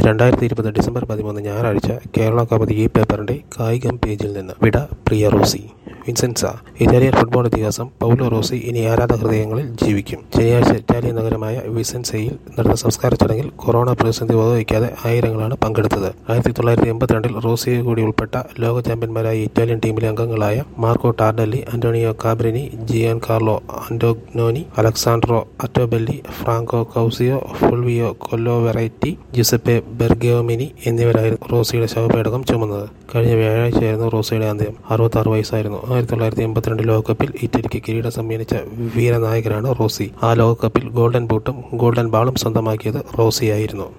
രണ്ടായിരത്തി ഇരുപത് ഡിസംബർ പതിമൂന്ന് ഞായറാഴ്ച കേരള കൗമുദി ഈ പേപ്പറിന്റെ കായികം പേജിൽ നിന്ന് വിട പ്രിയ റോസി വിൻസെൻസ ഇറ്റാലിയൻ ഫുട്ബോൾ ഇതിഹാസം പൗലോ റോസി ഇനി ആരാധക ഹൃദയങ്ങളിൽ ജീവിക്കും ശനിയാഴ്ച ഇറ്റാലിയൻ നഗരമായ വിസെൻസയിൽ നടന്ന സംസ്കാര ചടങ്ങിൽ കൊറോണ പ്രതിസന്ധി വകവയ്ക്കാതെ ആയിരങ്ങളാണ് പങ്കെടുത്തത് ആയിരത്തി തൊള്ളായിരത്തി എൺപത്തിരണ്ടിൽ റോസിയെ കൂടി ഉൾപ്പെട്ട ലോക ചാമ്പ്യന്മാരായ ഇറ്റാലിയൻ ടീമിലെ അംഗങ്ങളായ Marco Tardelli Antonio Cabrini Gian Carlo Antognoni Alessandro Altobelli Franco Causio Fulvio Collovati Giuseppe Bergomi എന്നിവരായിരുന്നു റോസിയുടെ ശവപേടകം ചുമന്നത് കഴിഞ്ഞ വ്യാഴാഴ്ചയായിരുന്നു റോസിയുടെ അന്ത്യം അറുപത്തി വയസ്സായിരുന്നു ആയിരത്തി തൊള്ളായിരത്തി എൺപത്തിരണ്ട് ലോകകപ്പിൽ ഇറ്റലിക്ക് കിരീടം സമ്മാനിച്ച വീരനായകനാണ് റോസി ആ ലോകകപ്പിൽ ഗോൾഡൻ ബൂട്ടും ഗോൾഡൻ ബാളും സ്വന്തമാക്കിയത് റോസിയായിരുന്നു